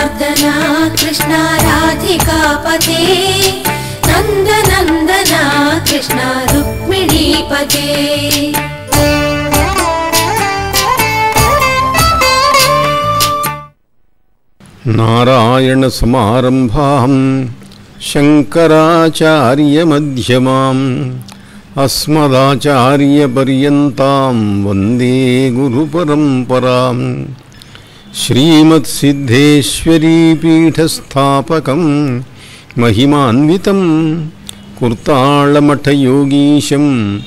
जनार्दना कृष्णा राधिकापते नन्दनन्दना कृष्णा रुक्मिणीपते నారాయణసమారంభాం శంకరాచార్యమధ్యమాం అస్మదాచార్యపర్యంతాం వందే గురుపరంపరాం శ్రీమత్సిద్ధేశ్వరీపీఠస్థాపకం మహిమాన్వితం కుర్తాళమఠయోగీశం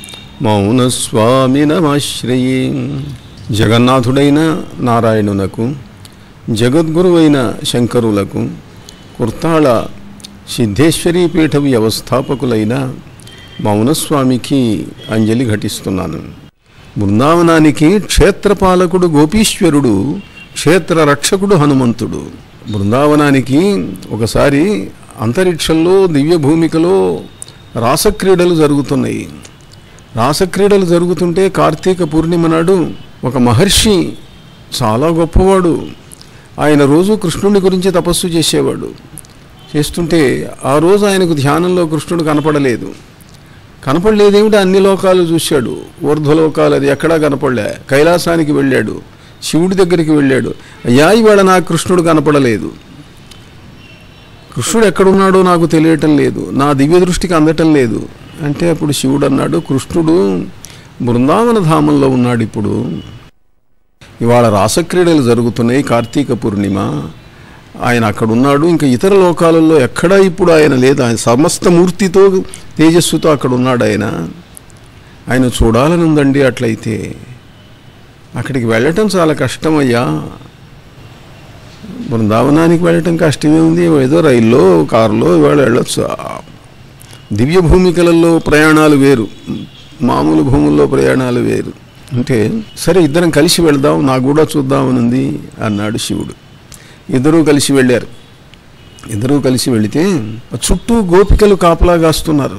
మౌనస్వామినమాశ్రయే జగన్నాథుడైన నారాయణునకు జగద్గురువైన శంకరులకు కుర్తాళ సిద్ధేశ్వరీ పీఠ వ్యవస్థాపకులైన మౌనస్వామికి అంజలి ఘటిస్తున్నాను బృందావనానికి క్షేత్రపాలకుడు గోపీశ్వరుడు క్షేత్ర రక్షకుడు హనుమంతుడు బృందావనానికి ఒకసారి అంతరిక్షంలో దివ్య భూమికలో రాసక్రీడలు జరుగుతున్నాయి రాసక్రీడలు జరుగుతుంటే కార్తీక పూర్ణిమ నాడు ఒక మహర్షి చాలా గొప్పవాడు ఆయన రోజు కృష్ణుని గురించి తపస్సు చేసేవాడు చేస్తుంటే ఆ రోజు ఆయనకు ధ్యానంలో కృష్ణుడు కనపడలేదు కనపడలేదేమిటి అన్ని లోకాలు చూశాడు ఊర్ధ్వలోకాలు అది ఎక్కడా కనపడలే కైలాసానికి వెళ్ళాడు శివుడి దగ్గరికి వెళ్ళాడు అయ్యా ఇవాళ నాకు కృష్ణుడు కనపడలేదు కృష్ణుడు ఎక్కడున్నాడో నాకు తెలియటం లేదు నా దివ్య దృష్టికి అందటం లేదు అంటే అప్పుడు శివుడు అన్నాడు కృష్ణుడు బృందావన ధామంలో ఉన్నాడు ఇప్పుడు ఇవాళ రాసక్రీడలు జరుగుతున్నాయి కార్తీక పూర్ణిమ ఆయన అక్కడ ఉన్నాడు ఇంకా ఇతర లోకాలలో ఎక్కడా ఇప్పుడు ఆయన లేదు ఆయన సమస్త మూర్తితో తేజస్సుతో అక్కడ ఉన్నాడు ఆయన ఆయన చూడాలని ఉందండి అట్లయితే అక్కడికి వెళ్ళటం చాలా కష్టమయ్యా బృందావనానికి వెళ్ళటం కష్టమే ఉంది ఏదో రైల్లో కారులో ఇవాళ వెళ్ళొచ్చు దివ్య భూమికలలో ప్రయాణాలు వేరు మామూలు భూముల్లో ప్రయాణాలు వేరు అంటే సరే ఇద్దరం కలిసి వెళ్దాం నాకు కూడా చూద్దామని ఉంది అన్నాడు శివుడు ఇద్దరూ కలిసి వెళ్ళారు ఇద్దరూ కలిసి వెళితే చుట్టూ గోపికలు కాపలా కాస్తున్నారు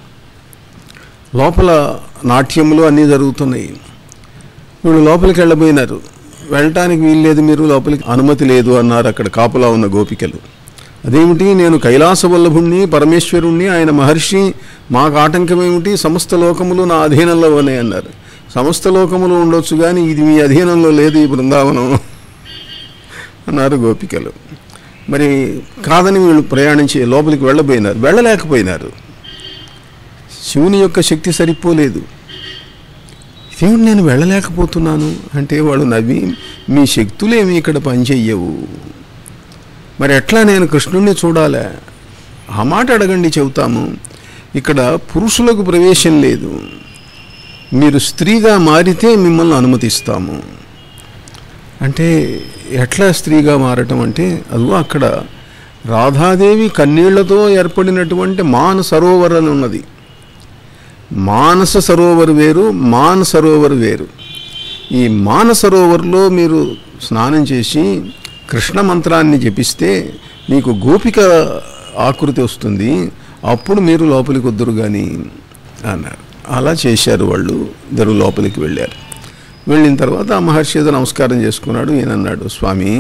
లోపల నాట్యములు అన్నీ జరుగుతున్నాయి వీళ్ళు లోపలికి వెళ్ళబోయినారు వెళ్ళటానికి వీల్లేదు మీరు లోపలికి అనుమతి లేదు అన్నారు అక్కడ కాపలా ఉన్న గోపికలు అదేమిటి నేను కైలాస వల్లభుణ్ణి పరమేశ్వరుణ్ణి ఆయన మహర్షి మాకు ఆటంకం ఏమిటి సమస్త లోకములు నా అధీనంలో ఉన్నాయి అన్నారు సమస్త లోకములు ఉండొచ్చు కానీ ఇది మీ అధీనంలో లేదు ఈ బృందావనం అన్నారు గోపికలు మరి కాదని వీళ్ళు ప్రయాణించి లోపలికి వెళ్ళబోయినారు వెళ్ళలేకపోయినారు శివుని యొక్క శక్తి సరిపోలేదు ఇదేమిటి నేను వెళ్ళలేకపోతున్నాను అంటే వాడు నవ్వి మీ శక్తులేమి ఇక్కడ పనిచెయ్యవు మరి ఎట్లా నేను కృష్ణుణ్ణి చూడాలా ఆ మాట అడగండి చెబుతాము ఇక్కడ పురుషులకు ప్రవేశం లేదు మీరు స్త్రీగా మారితే మిమ్మల్ని అనుమతిస్తాము అంటే ఎట్లా స్త్రీగా మారటం అంటే అదిగో అక్కడ రాధాదేవి కన్నీళ్లతో ఏర్పడినటువంటి మాన సరోవర్ అని ఉన్నది మానస సరోవర్ వేరు మాన సరోవర్ వేరు ఈ మాన సరోవర్లో మీరు స్నానం చేసి కృష్ణ మంత్రాన్ని జపిస్తే మీకు గోపిక ఆకృతి వస్తుంది అప్పుడు మీరు లోపలికి వద్దురు కానీ అన్నారు అలా చేశారు వాళ్ళు ఇద్దరు లోపలికి వెళ్ళారు వెళ్ళిన తర్వాత ఆ మహర్షి ఏదో నమస్కారం చేసుకున్నాడు ఈయన అన్నాడు స్వామి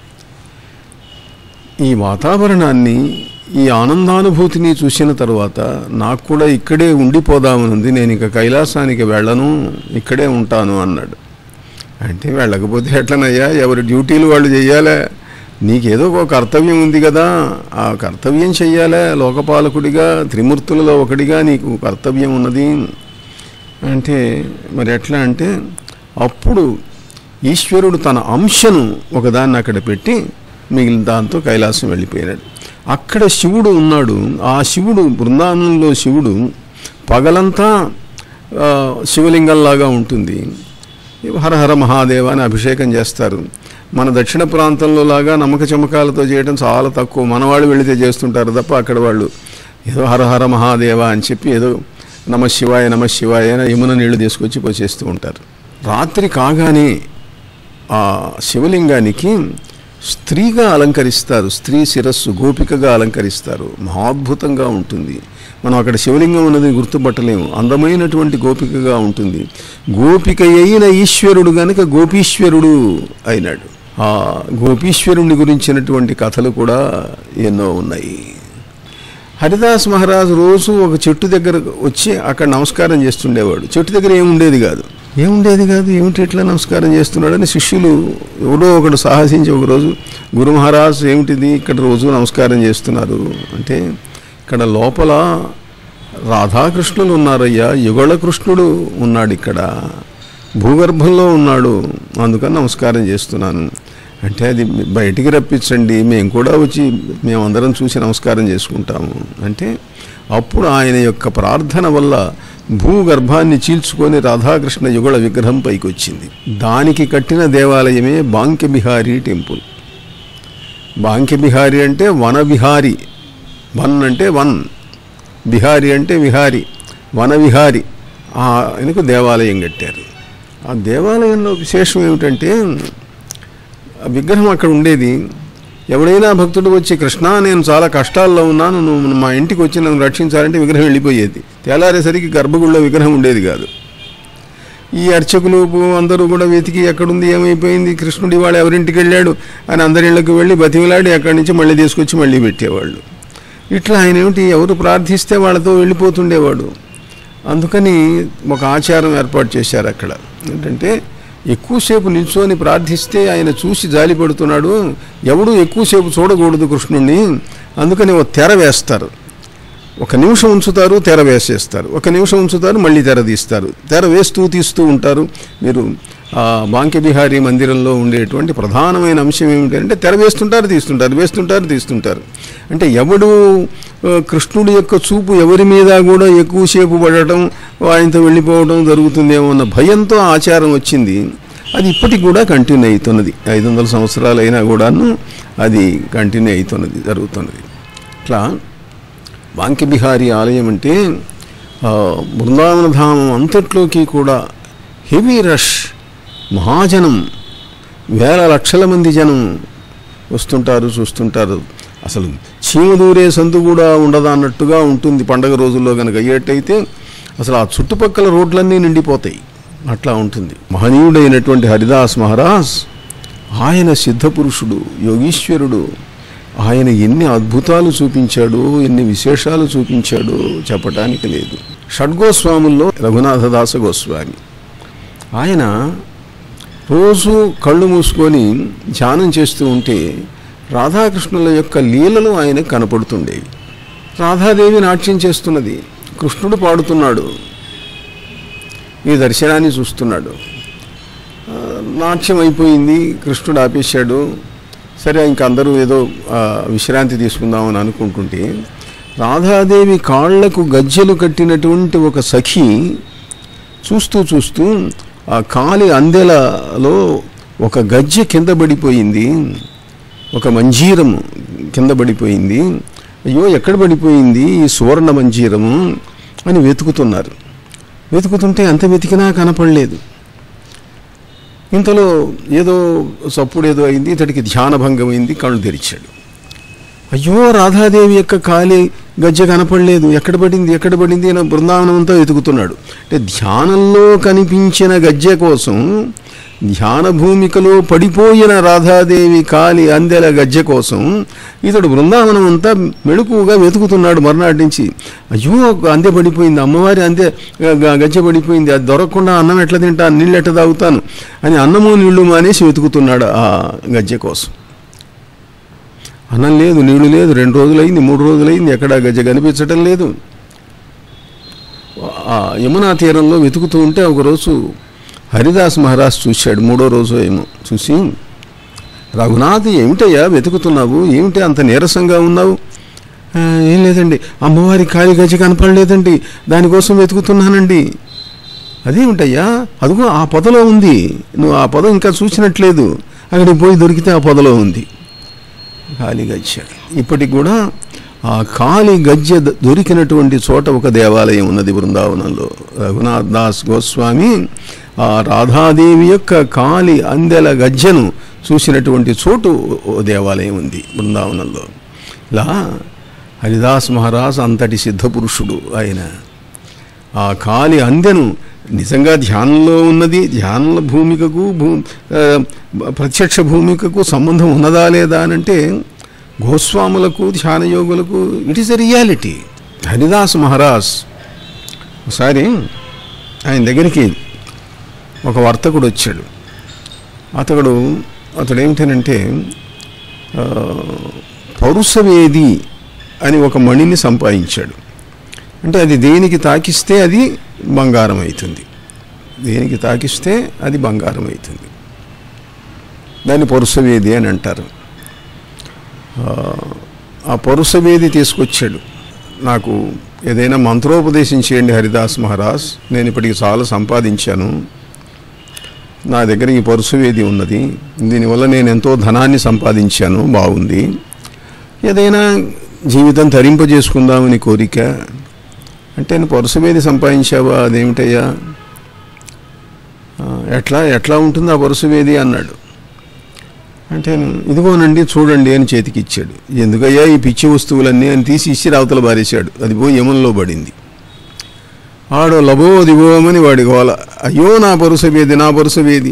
ఈ వాతావరణాన్ని ఈ ఆనందానుభూతిని చూసిన తర్వాత నాకు కూడా ఇక్కడే ఉండిపోదామని ఉంది నేను ఇక కైలాసానికి వెళ్ళను ఇక్కడే ఉంటాను అన్నాడు అంటే వెళ్ళకపోతే ఎట్లనయ్యా ఎవరి డ్యూటీలు వాళ్ళు చెయ్యాలే నీకేదో ఒక కర్తవ్యం ఉంది కదా ఆ కర్తవ్యం చెయ్యాలే లోకపాలకుడిగా త్రిమూర్తులలో ఒకటిగా నీకు కర్తవ్యం ఉన్నది అంటే మరి ఎట్లా అంటే అప్పుడు ఈశ్వరుడు తన అంశను ఒకదాన్ని అక్కడ పెట్టి మిగిలిన దాంతో కైలాసం వెళ్ళిపోయినాడు అక్కడ శివుడు ఉన్నాడు ఆ శివుడు బృందావనంలో శివుడు పగలంతా ఆ, శివలింగంలాగా ఉంటుంది హరహర మహాదేవ అని అభిషేకం చేస్తారు మన దక్షిణ ప్రాంతంలో లాగా నమ్మక చమకాలతో చేయడం చాలా తక్కువ మనవాళ్ళు వెళితే చేస్తుంటారు తప్ప అక్కడ వాళ్ళు ఏదో హరహర మహాదేవ అని చెప్పి ఏదో నమ శివాయ నమ శివాయ అని యమున నీళ్లు తీసుకొచ్చి పోసేస్తూ ఉంటారు రాత్రి కాగానే ఆ శివలింగానికి స్త్రీగా అలంకరిస్తారు స్త్రీ శిరస్సు గోపికగా అలంకరిస్తారు మహాద్భుతంగా ఉంటుంది మనం అక్కడ శివలింగం ఉన్నది గుర్తుపట్టలేము అందమైనటువంటి గోపికగా ఉంటుంది గోపిక అయిన ఈశ్వరుడు గనుక గోపీశ్వరుడు అయినాడు ఆ గోపీశ్వరుని గురించినటువంటి కథలు కూడా ఎన్నో ఉన్నాయి హరిదాస్ మహారాజు రోజు ఒక చెట్టు దగ్గర వచ్చి అక్కడ నమస్కారం చేస్తుండేవాడు చెట్టు దగ్గర ఏముండేది కాదు ఏముండేది కాదు ఏమిటి ఎట్లా నమస్కారం చేస్తున్నాడని శిష్యులు ఎవడో ఒకడు సాహసించి ఒకరోజు గురు మహారాజ్ ఏమిటిది ఇక్కడ రోజు నమస్కారం చేస్తున్నారు అంటే ఇక్కడ లోపల రాధాకృష్ణులు ఉన్నారయ్యా యుగళ కృష్ణుడు ఉన్నాడు ఇక్కడ భూగర్భంలో ఉన్నాడు అందుకని నమస్కారం చేస్తున్నాను అంటే అది బయటికి రప్పించండి మేము కూడా వచ్చి మేమందరం చూసి నమస్కారం చేసుకుంటాము అంటే అప్పుడు ఆయన యొక్క ప్రార్థన వల్ల భూగర్భాన్ని చీల్చుకొని రాధాకృష్ణ యుగళ విగ్రహం పైకి వచ్చింది దానికి కట్టిన దేవాలయమే బాంకె బిహారీ టెంపుల్ బాంకె బిహారీ అంటే వన విహారి వన్ అంటే వన్ బిహారీ అంటే విహారి వన విహారి ఆయనకు దేవాలయం కట్టారు ఆ దేవాలయంలో విశేషం ఏమిటంటే ఆ విగ్రహం అక్కడ ఉండేది ఎవడైనా భక్తుడు వచ్చి కృష్ణ నేను చాలా కష్టాల్లో ఉన్నాను నువ్వు మా ఇంటికి వచ్చి నన్ను రక్షించాలంటే విగ్రహం వెళ్ళిపోయేది తెల్లారేసరికి గర్భగుడిలో విగ్రహం ఉండేది కాదు ఈ అర్చకులు అందరూ కూడా వెతికి ఎక్కడుంది ఏమైపోయింది కృష్ణుడు ఇవాళ ఎవరింటికి వెళ్ళాడు అని అందరి ఇళ్ళకి వెళ్ళి బతిమిలాడి అక్కడి నుంచి మళ్ళీ తీసుకొచ్చి మళ్ళీ పెట్టేవాళ్ళు ఇట్లా ఆయన ఏమిటి ఎవరు ప్రార్థిస్తే వాళ్ళతో వెళ్ళిపోతుండేవాడు అందుకని ఒక ఆచారం ఏర్పాటు చేశారు అక్కడ ఏంటంటే ఎక్కువసేపు నిల్చొని ప్రార్థిస్తే ఆయన చూసి జాలి పడుతున్నాడు ఎవడు ఎక్కువసేపు చూడకూడదు కృష్ణుణ్ణి అందుకని ఓ తెర వేస్తారు ఒక నిమిషం ఉంచుతారు తెర వేసేస్తారు ఒక నిమిషం ఉంచుతారు మళ్ళీ తెర తీస్తారు తెర వేస్తూ తీస్తూ ఉంటారు మీరు ఆ బాంకె బిహారీ మందిరంలో ఉండేటువంటి ప్రధానమైన అంశం ఏమిటంటే తెర వేస్తుంటారు తీస్తుంటారు వేస్తుంటారు తీస్తుంటారు అంటే ఎవడు ఆ, కృష్ణుడి యొక్క చూపు ఎవరి మీద కూడా ఎక్కువసేపు పడటం ఆయనతో వెళ్ళిపోవడం జరుగుతుందేమో అన్న భయంతో ఆచారం వచ్చింది అది ఇప్పటికి కూడా కంటిన్యూ అవుతున్నది ఐదు వందల సంవత్సరాలు అయినా కూడాను అది కంటిన్యూ అవుతున్నది జరుగుతున్నది ఇట్లా వాంకి బిహారీ ఆలయం అంటే ఆ, బృందావన ధామం అంతట్లోకి కూడా హెవీ రష్ మహాజనం వేల లక్షల మంది జనం వస్తుంటారు చూస్తుంటారు అసలు చీమ దూరే సందు కూడా ఉండదా అన్నట్టుగా ఉంటుంది పండగ రోజుల్లో కనుక అయ్యేటైతే అసలు ఆ చుట్టుపక్కల రోడ్లన్నీ నిండిపోతాయి అట్లా ఉంటుంది మహనీయుడైనటువంటి హరిదాస్ మహారాజ్ ఆయన సిద్ధపురుషుడు యోగీశ్వరుడు ఆయన ఎన్ని అద్భుతాలు చూపించాడు ఎన్ని విశేషాలు చూపించాడో చెప్పటానికి లేదు షడ్గోస్వాముల్లో రఘునాథదాస గోస్వామి ఆయన రోజు కళ్ళు మూసుకొని ధ్యానం చేస్తూ ఉంటే రాధాకృష్ణుల యొక్క లీలలు ఆయన కనపడుతుండేవి రాధాదేవి నాట్యం చేస్తున్నది కృష్ణుడు పాడుతున్నాడు ఈ దర్శనాన్ని చూస్తున్నాడు ఆ, నాట్యం అయిపోయింది కృష్ణుడు ఆపేశాడు సరే ఇంక అందరూ ఏదో ఆ, విశ్రాంతి తీసుకుందామని అనుకుంటుంటే రాధాదేవి కాళ్లకు గజ్జెలు కట్టినటువంటి ఒక సఖి చూస్తూ చూస్తూ ఆ కాలి అందెలలో ఒక గజ్జె కింద పడిపోయింది ఒక మంజీరం కింద పడిపోయింది అయ్యో ఎక్కడ పడిపోయింది ఈ సువర్ణ మంజీరము అని వెతుకుతున్నారు వెతుకుతుంటే ఎంత వెతికినా కనపడలేదు ఇంతలో ఏదో చప్పుడు ఏదో అయింది ఇతడికి ధ్యానభంగమైంది కళ్ళు తెరిచాడు అయ్యో రాధాదేవి యొక్క కాలి గజ్జె కనపడలేదు ఎక్కడ పడింది ఎక్కడ పడింది అని బృందావనం అంతా వెతుకుతున్నాడు అంటే ధ్యానంలో కనిపించిన గజ్జె కోసం ధ్యాన భూమికలో పడిపోయిన రాధాదేవి కాలి అందెల గజ్జె కోసం ఇతడు బృందావనం అంతా మెళుకుగా వెతుకుతున్నాడు మర్నాటి నుంచి అయ్యో ఒక అందె పడిపోయింది అమ్మవారి అందె గ- గ- గజ్జె పడిపోయింది అది దొరకకుండా అన్నం ఎట్లా తింటాను నీళ్ళు ఎట్లా తాగుతాను అని అన్నము నీళ్లు మానేసి వెతుకుతున్నాడు ఆ గజ్జె కోసం అన్నం లేదు నీళ్లు లేదు రెండు రోజులైంది మూడు రోజులైంది ఎక్కడ గజ్జ కనిపించడం లేదు ఆ యమునా తీరంలో వెతుకుతూ ఉంటే ఒకరోజు హరిదాస్ మహారాజ్ చూశాడు మూడో రోజు ఏమో చూసి రఘునాథ్ ఏమిటయ్యా వెతుకుతున్నావు ఏమిటి అంత నీరసంగా ఉన్నావు "ఆ, ఏం లేదండి అమ్మవారి కాలి గజ్జ కనపడలేదండి దానికోసం వెతుకుతున్నానండి అదేమిటయ్యా అదిగో ఆ పొదలో ఉంది నువ్వు ఆ పొద ఇంకా చూసినట్లేదు అక్కడికి పోయి దొరికితే ఆ పొదలో ఉంది కాలి గజ్జ ఇప్పటికి కూడా ఆ కాలి గజ్జె ద- దొరికినటువంటి చోట ఒక దేవాలయం ఉన్నది బృందావనంలో రఘునాథ్ దాస్ గోస్వామి ఆ రాధాదేవి యొక్క కాలి అందెల గజ్జెను చూసినటువంటి చోటు ఓ దేవాలయం ఉంది బృందావనంలో ఇలా హరిదాస్ మహారాజ్ అంతటి సిద్ధపురుషుడు ఆయన ఆ కాలి అందెను నిజంగా ధ్యానంలో ఉన్నది ధ్యానంలో భూమికకు భూ ఆ, ప్రత్యక్ష భూమికకు సంబంధం ఉన్నదా లేదా అని అంటే గోస్వాములకు ధ్యానయోగులకు it is a reality Haridas Maharaj ఒకసారి ఆయన దగ్గరికి ఒక వర్తకుడు వచ్చాడు అతడు అతడు ఏమిటనంటే ఆ, పౌరుషవేది అని ఒక మణిని సంపాదించాడు అంటే అది దేనికి తాకిస్తే అది బంగారం అవుతుంది దేనికి తాకిస్తే అది బంగారం అవుతుంది దాన్ని పరుసవేది అని అంటారు ఆ, ఆ పరుసవేది తీసుకొచ్చాడు నాకు ఏదైనా మంత్రోపదేశం చేయండి హరిదాస్ మహారాజ్ నేను ఇప్పటికి చాలా సంపాదించాను నా దగ్గర ఈ పరుసవేది ఉన్నది దీనివల్ల నేను ఎంతో ధనాన్ని సంపాదించాను బాగుంది ఏదైనా జీవితం తరింపజేసుకుందామని కోరిక అంటే నేను పరుసవేది సంపాదించావా అదేమిటయ్యా ఆ, ఎట్లా ఎట్లా ఉంటుంది ఆ పరుసవేది అన్నాడు అంటే ఇదిగోనండి చూడండి అని చేతికి ఇచ్చాడు ఎందుకయ్యా ఈ పిచ్చి వస్తువులన్నీ అని తీసి ఇచ్చి రావతల బారేశాడు అది పోయి యమంలో పడింది ఆడో లబో దిగోమని వాడి గోల అయ్యో నా పరుసవేది నా పరుసవేది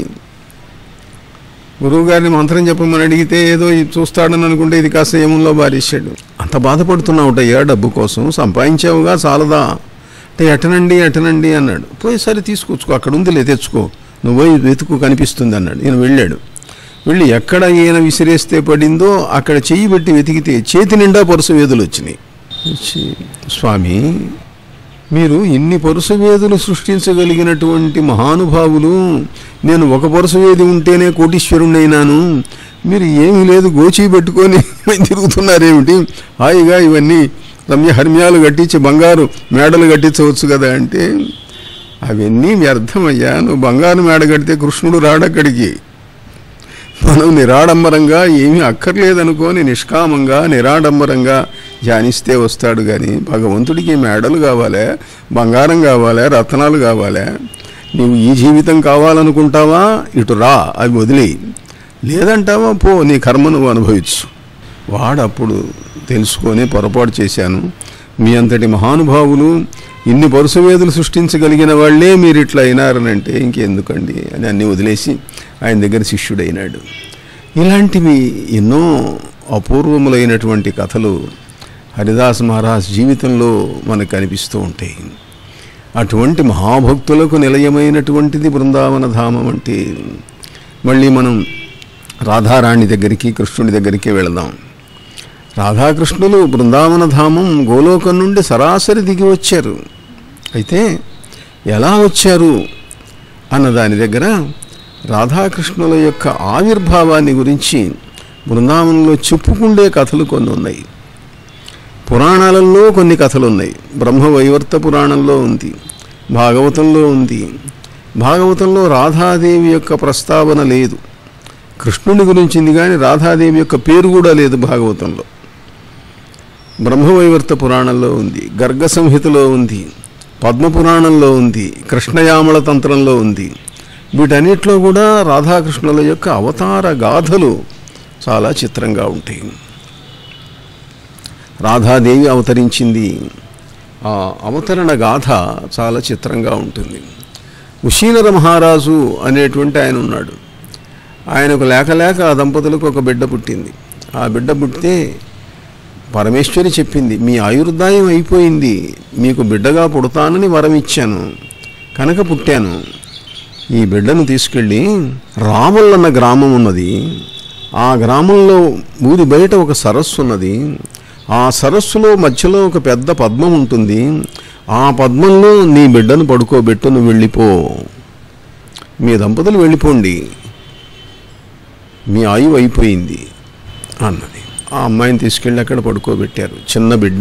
గురువుగారిని మంత్రం చెప్పమని అడిగితే ఏదో ఇది చూస్తాడని అనుకుంటే ఇది కాస్త యమంలో బారేశాడు అంత బాధపడుతున్నావుటయ్యా డబ్బు కోసం సంపాదించావుగా చాలదా అంటే ఎటనండి ఎటనండి అన్నాడు పోయి సరే తీసుకొచ్చుకో అక్కడ ఉందిలే తెచ్చుకో నువ్వు పోయి వెతుకు కనిపిస్తుంది అన్నాడు ఈయన వెళ్ళాడు వెళ్ళి ఎక్కడ ఈయన విసిరేస్తే పడిందో అక్కడ చెయ్యి పెట్టి వెతికితే చేతి నిండా పరుస వేదులు వచ్చినాయి వచ్చి స్వామి మీరు ఇన్ని పరుసవేదులు సృష్టించగలిగినటువంటి మహానుభావులు నేను ఒక పరుసవేది ఉంటేనే కోటీశ్వరుణ్ణైనాను మీరు ఏమీ లేదు గోచి పెట్టుకొని తిరుగుతున్నారేమిటి హాయిగా ఇవన్నీ రమ్య హర్మ్యాలు కట్టించి బంగారు మేడలు కట్టించవచ్చు కదా అంటే అవన్నీ వ్యర్థమయ్యా నువ్వు బంగారు మేడ కడితే కృష్ణుడు రాడక్కడికి మనం నిరాడంబరంగా ఏమీ అక్కర్లేదనుకోని నిష్కామంగా నిరాడంబరంగా ధ్యానిస్తే వస్తాడు కానీ భగవంతుడికి మేడలు కావాలే బంగారం కావాలే రత్నాలు కావాలే నువ్వు ఈ జీవితం కావాలనుకుంటావా ఇటు రా అవి వదిలేయి లేదంటావా పో నీ కర్మ నువ్వు అనుభవించు వాడప్పుడు తెలుసుకొని పొరపాటు చేశాను మీ అంతటి మహానుభావులు ఇన్ని పరుసవేదులు సృష్టించగలిగిన వాళ్ళే మీరు ఇట్లా అయినారనంటే ఇంకెందుకండి అని అన్నీ వదిలేసి ఆయన దగ్గర శిష్యుడైనాడు ఇలాంటివి ఎన్నో అపూర్వములైనటువంటి కథలు హరిదాస్ మహారాజ్ జీవితంలో మనకు కనిపిస్తూ ఉంటాయి అటువంటి మహాభక్తులకు నిలయమైనటువంటిది బృందావన ధామం అంటే మళ్ళీ మనం రాధారాణి దగ్గరికి కృష్ణుడి దగ్గరికి వెళదాం రాధాకృష్ణులు బృందావన ధామం గోలోకం నుండి సరాసరి దిగి వచ్చారు అయితే ఎలా వచ్చారు అన్న దాని దగ్గర రాధాకృష్ణుల యొక్క ఆవిర్భావాన్ని గురించి బృందావనంలో చెప్పుకుండే కథలు కొన్ని ఉన్నాయి పురాణాలలో కొన్ని కథలు ఉన్నాయి బ్రహ్మవైవర్త పురాణంలో ఉంది భాగవతంలో ఉంది భాగవతంలో రాధాదేవి యొక్క ప్రస్తావన లేదు కృష్ణుని గురించింది కానీ రాధాదేవి యొక్క పేరు కూడా లేదు భాగవతంలో బ్రహ్మవైవర్త పురాణంలో ఉంది గర్గ సంహితలో ఉంది పద్మపురాణంలో ఉంది కృష్ణయామల తంత్రంలో ఉంది వీటన్నిటిలో కూడా రాధాకృష్ణుల యొక్క అవతార గాథలు చాలా చిత్రంగా ఉంటాయి రాధాదేవి అవతరించింది ఆ అవతరణ గాథ చాలా చిత్రంగా ఉంటుంది ఉషీనర మహారాజు అనేటువంటి ఆయన ఉన్నాడు ఆయనకు లేక లేక ఆ దంపతులకు ఒక బిడ్డ పుట్టింది ఆ బిడ్డ పుట్టితే పరమేశ్వరి చెప్పింది మీ ఆయుర్దాయం అయిపోయింది మీకు బిడ్డగా పుడతానని వరం ఇచ్చాను కనుక పుట్టాను ఈ బిడ్డను తీసుకెళ్ళి రాములన్న గ్రామం ఉన్నది ఆ గ్రామంలో ఊరి బయట ఒక సరస్సు ఉన్నది ఆ సరస్సులో మధ్యలో ఒక పెద్ద పద్మం ఉంటుంది ఆ పద్మంలో నీ బిడ్డను పడుకోబెట్టు నువ్వు వెళ్ళిపో మీ దంపతులు వెళ్ళిపోండి మీ ఆయువు అయిపోయింది అన్నది ఆ అమ్మాయిని తీసుకెళ్ళి అక్కడ పడుకోబెట్టారు చిన్న బిడ్డ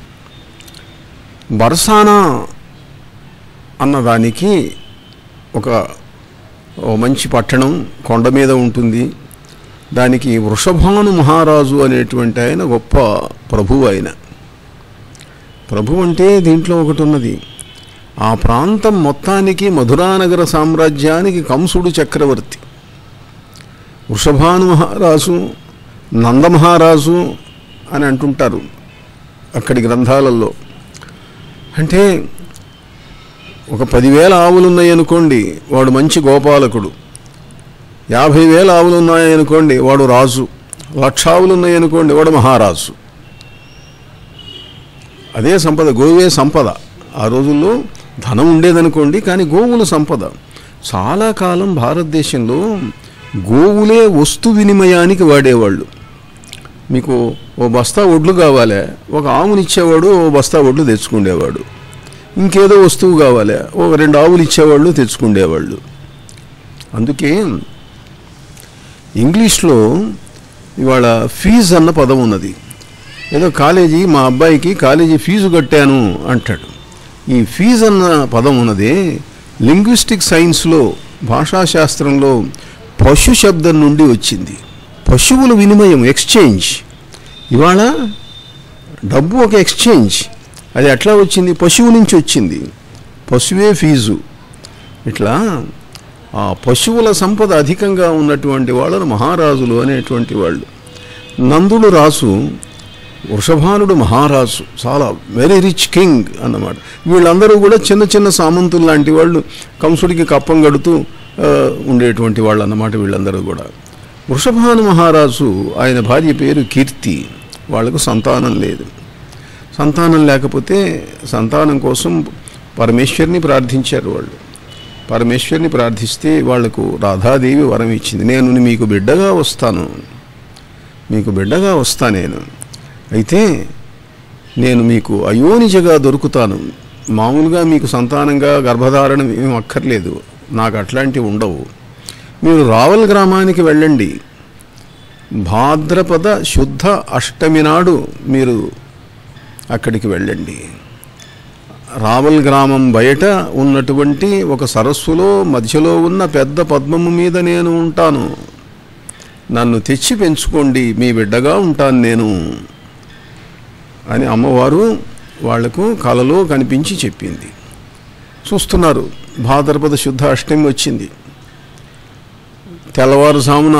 బర్సానా అన్నదానికి ఒక ఓ మంచి పట్టణం కొండ మీద ఉంటుంది దానికి వృషభాను మహారాజు అనేటువంటి ఆయన గొప్ప ప్రభువు ఆయన ప్రభు అంటే దీంట్లో ఒకటి ఉన్నది ఆ ప్రాంతం మొత్తానికి మధురానగర సామ్రాజ్యానికి కంసుడు చక్రవర్తి వృషభాను మహారాజు నందమహారాజు అని అంటుంటారు అక్కడి గ్రంథాలలో అంటే ఒక పదివేల ఆవులు ఉన్నాయనుకోండి వాడు మంచి గోపాలకుడు యాభై వేల ఆవులు ఉన్నాయనుకోండి వాడు రాజు లక్ష ఆవులు ఉన్నాయనుకోండి వాడు మహారాజు అదే సంపద గోవే సంపద ఆ రోజుల్లో ధనం ఉండేదనుకోండి కానీ గోవుల సంపద చాలా కాలం భారతదేశంలో గోవులే వస్తు వినిమయానికి వాడేవాళ్ళు మీకు ఓ బస్తా ఒడ్లు కావాలి ఒక ఆవుని ఇచ్చేవాడు ఓ బస్తా ఒడ్లు తెచ్చుకునేవాడు ఇంకేదో వస్తువు కావాలి ఒక రెండు ఆవులు ఇచ్చేవాళ్ళు తెచ్చుకునేవాళ్ళు అందుకే ఇంగ్లీష్లో ఇవాళ ఫీజు అన్న పదం ఉన్నది ఏదో కాలేజీ మా అబ్బాయికి కాలేజీ ఫీజు కట్టాను అంటాడు ఈ ఫీజు అన్న పదం ఉన్నదే లింగ్విస్టిక్ సైన్స్లో భాషాశాస్త్రంలో పశు శబ్దం నుండి వచ్చింది పశువుల వినిమయం ఎక్స్చేంజ్ ఇవాళ డబ్బు ఒక ఎక్స్చేంజ్ అది ఎట్లా వచ్చింది పశువు నుంచి వచ్చింది పశువే ఫీజు ఇట్లా ఆ పశువుల సంపద అధికంగా ఉన్నటువంటి వాళ్ళను మహారాజులు అనేటువంటి వాళ్ళు నందుడు రాజు వృషభానుడు మహారాజు చాలా వెరీ రిచ్ కింగ్ అన్నమాట వీళ్ళందరూ కూడా చిన్న చిన్న సామంతులు లాంటి వాళ్ళు కంసుడికి కప్పం గడుతూ ఆ, ఉండేటువంటి వాళ్ళు అన్నమాట వీళ్ళందరూ కూడా వృషభాను మహారాజు ఆయన భార్య పేరు కీర్తి వాళ్లకు సంతానం లేదు సంతానం లేకపోతే సంతానం కోసం పరమేశ్వరిని ప్రార్థించారు వాళ్ళు పరమేశ్వరిని ప్రార్థిస్తే వాళ్లకు రాధాదేవి వరం ఇచ్చింది నేను మీకు బిడ్డగా వస్తాను మీకు బిడ్డగా వస్తా నేను అయితే నేను మీకు అయోనిజగా దొరుకుతాను మామూలుగా మీకు సంతానంగా గర్భధారణ ఏం అక్కర్లేదు నాకు అట్లాంటివి ఉండవు మీరు రావల్ గ్రామానికి వెళ్ళండి భాద్రపద శుద్ధ అష్టమి నాడు మీరు అక్కడికి వెళ్ళండి రావల్ గ్రామం బయట ఉన్నటువంటి ఒక సరస్సులో మధ్యలో ఉన్న పెద్ద పద్మము మీద నేను ఉంటాను నన్ను తెచ్చి పెంచుకోండి మీ బిడ్డగా ఉంటాను నేను అని అమ్మవారు వాళ్లకు కలలో కనిపించి చెప్పింది చూస్తున్నారు భాద్రపద శుద్ధ అష్టమి వచ్చింది తెల్లవారుజామున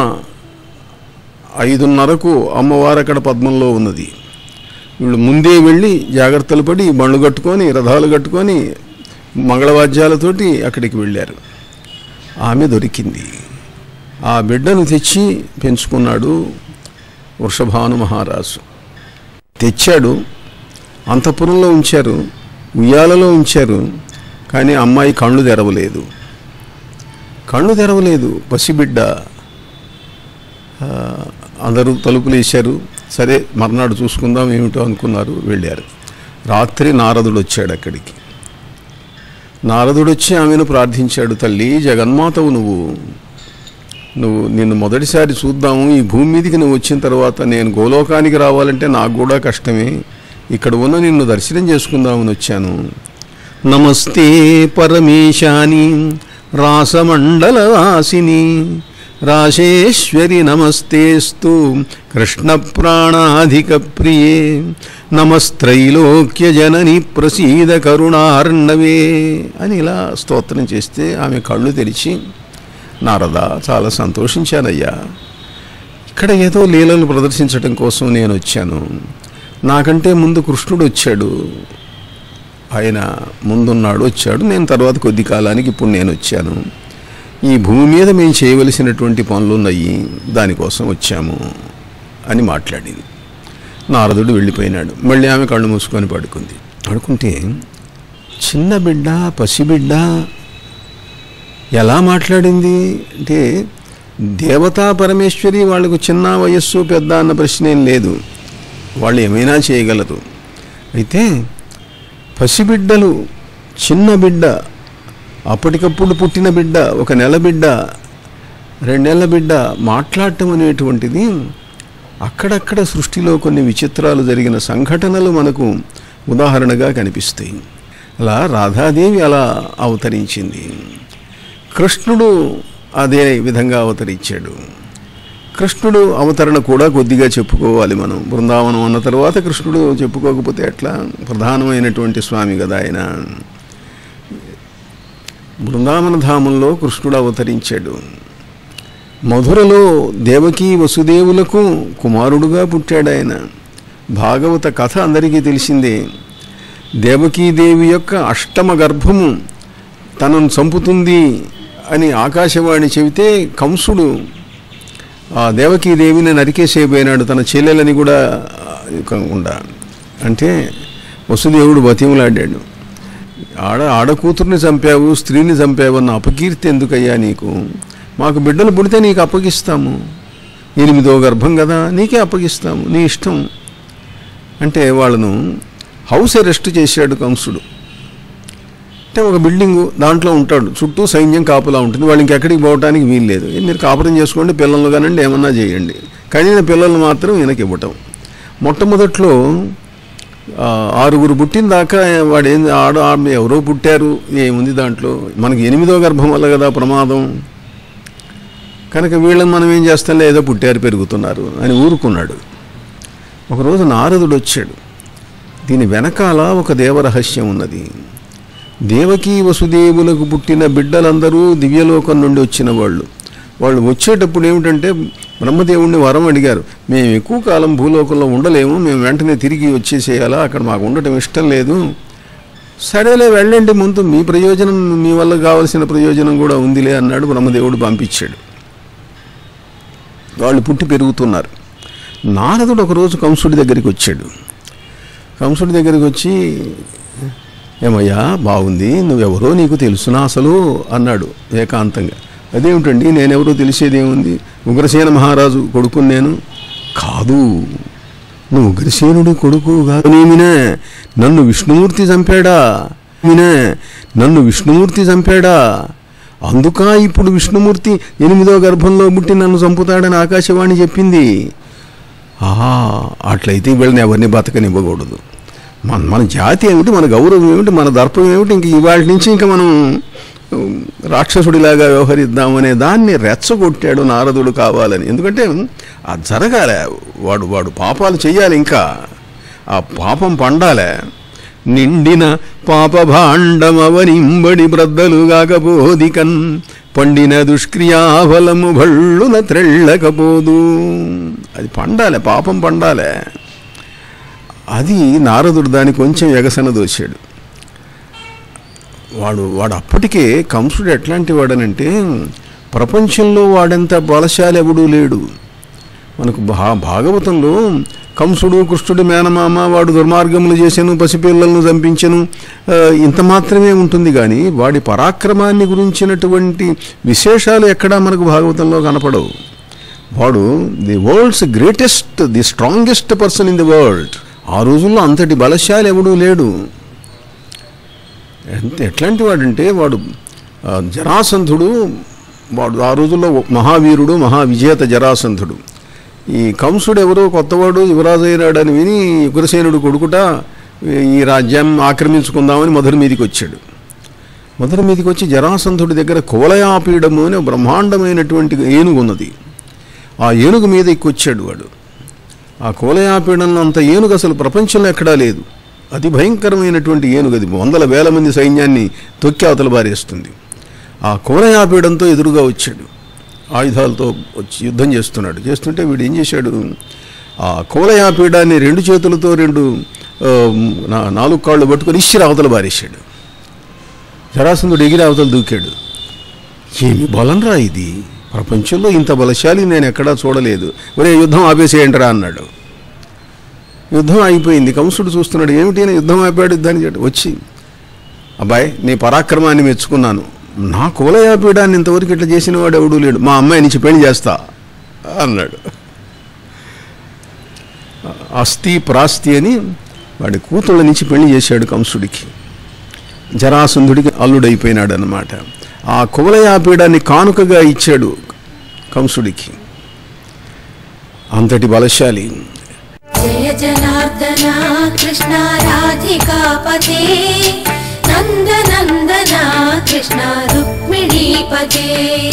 ఐదున్నరకు అమ్మవారు అక్కడ పద్మంలో ఉన్నది వీళ్ళు ముందే వెళ్ళి జాగ్రత్తలు పడి బండ్లు కట్టుకొని రథాలు కట్టుకొని మంగళవాద్యాలతోటి అక్కడికి వెళ్ళారు ఆమె దొరికింది ఆ బిడ్డను తెచ్చి పెంచుకున్నాడు వృషభాను మహారాజు తెచ్చాడు అంతఃపురంలో ఉంచారు ఉయ్యాలలో ఉంచారు కానీ అమ్మాయి కళ్ళు తెరవలేదు కళ్ళు తెరవలేదు పసిబిడ్డ ఆ, అందరూ తలుపులు వేశారు సరే మర్నాడు చూసుకుందాం ఏమిటో అనుకున్నారు వెళ్ళారు రాత్రి నారదుడు వచ్చాడు అక్కడికి నారదుడు వచ్చి ఆమెను ప్రార్థించాడు తల్లి జగన్మాతవు నువ్వు నువ్వు నిన్ను మొదటిసారి చూద్దాము ఈ భూమి మీదకి నువ్వు వచ్చిన తర్వాత నేను గోలోకానికి రావాలంటే నాకు కూడా కష్టమే ఇక్కడ ఉన్న నిన్ను దర్శనం చేసుకుందామని వచ్చాను నమస్తే పరమేశాని రాసమండలవాసిని రాశేశ్వరి నమస్తేస్తు కృష్ణ ప్రాణాధిక ప్రియే నమస్త్రైలోక్య జనని ప్రసీద కరుణార్ణవే అని ఇలా స్తోత్రం చేస్తే ఆమె కళ్ళు తెరిచి నారద చాలా సంతోషించానయ్యా ఇక్కడ ఏదో లీలలు ప్రదర్శించడం కోసం నేను వచ్చాను నాకంటే ముందు కృష్ణుడు వచ్చాడు ఆయన ముందున్నాడు వచ్చాడు నేను తర్వాత కొద్ది కాలానికి ఇప్పుడు నేను వచ్చాను ఈ భూమి మీద మేము చేయవలసినటువంటి పనులు ఉన్నాయి దానికోసం వచ్చాము అని మాట్లాడింది నారదుడు వెళ్ళిపోయినాడు మళ్ళీ ఆమె కళ్ళు మూసుకొని పడుకుంది పడుకుంటే చిన్న బిడ్డ పసిబిడ్డ ఎలా మాట్లాడింది అంటే దేవతా పరమేశ్వరి వాళ్ళకు చిన్న వయస్సు పెద్ద అన్న ప్రశ్న ఏం లేదు వాళ్ళు ఏమైనా చేయగలరు అయితే పసిబిడ్డలు చిన్న బిడ్డ అప్పటికప్పుడు పుట్టిన బిడ్డ ఒక నెల బిడ్డ రెండేళ్ల బిడ్డ మాట్లాడటం అనేటువంటిది అక్కడక్కడ సృష్టిలో కొన్ని విచిత్రాలు జరిగిన సంఘటనలు మనకు ఉదాహరణగా కనిపిస్తాయి అలా రాధాదేవి అలా అవతరించింది కృష్ణుడు అదే విధంగా అవతరించాడు కృష్ణుడు అవతరణ కూడా కొద్దిగా చెప్పుకోవాలి మనం బృందావనం అన్న తర్వాత కృష్ణుడు చెప్పుకోకపోతే ఎట్లా ప్రధానమైనటువంటి స్వామి కదా ఆయన బృందావన ధామంలో కృష్ణుడు అవతరించాడు మధురలో దేవకీ వసుదేవులకు కుమారుడుగా పుట్టాడు ఆయన భాగవత కథ అందరికీ తెలిసిందే దేవకీదేవి యొక్క అష్టమ గర్భము తనను చంపుతుంది అని ఆకాశవాణి చెబితే కంసుడు ఆ దేవకీదేవిని నరికేసేపోయినాడు తన చెల్లెలని కూడా కాకుండా అంటే వసుదేవుడు బతిమలాడాడు ఆడ ఆడ కూతుర్ని చంపావు స్త్రీని చంపావు అన్న అపకీర్తి ఎందుకయ్యా నీకు మాకు బిడ్డలు పుడితే నీకు అప్పగిస్తాము ఎనిమిదో గర్భం కదా నీకే అప్పగిస్తాము నీ ఇష్టం అంటే వాళ్ళను హౌస్ అరెస్ట్ చేశాడు కంసుడు అంటే ఒక బిల్డింగు దాంట్లో ఉంటాడు చుట్టూ సైన్యం కాపులా ఉంటుంది వాళ్ళు ఇంకెక్కడికి పోవడానికి వీలు లేదు ఏ మీరు కాపురం చేసుకోండి పిల్లలు కానండి ఏమన్నా చేయండి కానీ పిల్లలు మాత్రం ఈయనకి ఇవ్వటం మొట్టమొదట్లో ఆ, ఆరుగురు పుట్టిన దాకా వాడు ఏం ఆడ ఆమె ఎవరో పుట్టారు ఏముంది దాంట్లో మనకి ఎనిమిదో గర్భం వల్ల కదా ప్రమాదం కనుక వీళ్ళని మనం ఏం చేస్తాంలే ఏదో పుట్టారు పెరుగుతున్నారు అని ఊరుకున్నాడు ఒకరోజు నారదుడు వచ్చాడు దీని వెనకాల ఒక దేవరహస్యం ఉన్నది దేవకీ వసుదేవులకు పుట్టిన బిడ్డలందరూ దివ్యలోకం నుండి వచ్చిన వాళ్ళు వాళ్ళు వచ్చేటప్పుడు ఏమిటంటే బ్రహ్మదేవుణ్ణి వరం అడిగారు మేము ఎక్కువ కాలం భూలోకంలో ఉండలేము మేము వెంటనే తిరిగి వచ్చేసేయాలా అక్కడ మాకు ఉండటం ఇష్టం లేదు సరేలే వెళ్ళండి ముందు మీ ప్రయోజనం మీ వల్ల కావలసిన ప్రయోజనం కూడా ఉందిలే అన్నాడు బ్రహ్మదేవుడు పంపించాడు వాళ్ళు పుట్టి పెరుగుతున్నారు నారదుడు ఒకరోజు కంసుడి దగ్గరికి వచ్చాడు కంసుడి దగ్గరికి వచ్చి ఏమయ్యా బాగుంది నువ్వెవరో నీకు తెలుసునా అసలు అన్నాడు ఏకాంతంగా అదేమిటండి నేనెవరో తెలిసేదేముంది ఉగ్రసేన మహారాజు కొడుకుని నేను కాదు నువ్వు ఉగ్రసేనుడి కొడుకు కాదు నేమినే నన్ను విష్ణుమూర్తి చంపాడా నేమినే నన్ను విష్ణుమూర్తి చంపాడా అందుక ఇప్పుడు విష్ణుమూర్తి ఎనిమిదో గర్భంలో పుట్టి నన్ను చంపుతాడని ఆకాశవాణి చెప్పింది ఆహా అట్లయితే వీళ్ళని ఎవరిని బతకనివ్వకూడదు మన మన జాతి ఏమిటి మన గౌరవం ఏమిటి మన దర్పం ఏమిటి ఇంక ఇవాళ నుంచి ఇంకా మనం ఉమ్, రాక్షసుడిలాగా వ్యవహరిద్దామనే దాన్ని రెచ్చగొట్టాడు నారదుడు కావాలని ఎందుకంటే అది జరగాలే వాడు వాడు పాపాలు చెయ్యాలి ఇంకా ఆ పాపం పండాలే నిండిన పాప భాండమవనింబడి బ్రద్దలు కాకపోదికన్ పండిన దుష్క్రియాఫలము భళ్ళున త్రెళ్ళకపోదు అది పండాలే పాపం పండాలే అది నారదుడు దాన్ని కొంచెం ఎగసన దోశాడు వాడు వాడు అప్పటికే కంసుడు ఎట్లాంటి వాడనంటే ప్రపంచంలో వాడంత బలశాలి ఎవడూ లేడు మనకు భా భాగవతంలో కంసుడు కృష్ణుడు మేనమామ వాడు దుర్మార్గములు చేశాను పసిపిల్లలను చంపించను ఆ, ఇంత మాత్రమే ఉంటుంది కానీ వాడి పరాక్రమాన్ని గురించినటువంటి విశేషాలు ఎక్కడా మనకు భాగవతంలో కనపడవు వాడు the world's greatest the strongest person in the world ఆ రోజుల్లో అంతటి బలశాలి ఎవడూ లేడు ఎంత ఎట్లాంటి వాడంటే వాడు ఆ, జరాసంధుడు వాడు ఆ రోజుల్లో మహావీరుడు మహావిజేత జరాసంధుడు ఈ కంసుడు ఎవరో కొత్తవాడు యువరాజు అయినాడని విని ఉగ్రసేనుడు కొడుకుట ఈ రాజ్యం ఆక్రమించుకుందామని మధుర మీదికి వచ్చాడు మధుర మీదికి వచ్చి జరాసంధుడి దగ్గర కోలయాపీడము అనే బ్రహ్మాండమైనటువంటి ఏనుగు ఉన్నది ఆ ఏనుగు మీద ఎక్కొచ్చాడు వాడు ఆ కోలయాపీడంలో అంత ఏనుగు అసలు ప్రపంచంలో ఎక్కడా లేదు అతి భయంకరమైనటువంటి ఏనుగు అది వందల వేల మంది సైన్యాన్ని తొక్కి అవతల బారేస్తుంది ఆ కోలయాపీడంతో ఎదురుగా వచ్చాడు ఆయుధాలతో వచ్చి యుద్ధం చేస్తున్నాడు చేస్తుంటే వీడు ఏం చేశాడు ఆ కోలయాపీడాన్ని రెండు చేతులతో రెండు ఆ, నా- నాలుగు కాళ్ళు పట్టుకొని ఇచ్చిరి అవతల బారేశాడు జరాసంధుడు ఎగిరి అవతల దూకాడు ఏమి బలంరా ఇది ప్రపంచంలో ఇంత బలశాలి నేను ఎక్కడా చూడలేదు ఒరే యుద్ధం ఆపేసేయండిరా అన్నాడు యుద్ధం అయిపోయింది కంసుడు చూస్తున్నాడు ఏమిటి అని యుద్ధం ఆపాడు యుద్ధాన్ని చేయడం వచ్చి అబ్బాయి నీ పరాక్రమాన్ని మెచ్చుకున్నాను నా కులయాపీడాన్ని ఇంతవరకు ఇట్లా చేసిన వాడు ఎవడూ లేడు మా అమ్మాయి నుంచి పెళ్లి చేస్తా అన్నాడు అస్థి ప్రాస్తి అని వాడి కూతుళ్ళ నుంచి పెళ్లి చేశాడు కంసుడికి జరాసంధుడికి అల్లుడైపోయినాడు అన్నమాట ఆ కువలయాపీడాన్ని కానుకగా ఇచ్చాడు కంసుడికి అంతటి బలశాలి జయ జనార్దన కృష్ణ రాధికాపతే నందనందన కృష్ణ రుక్మిణీపతే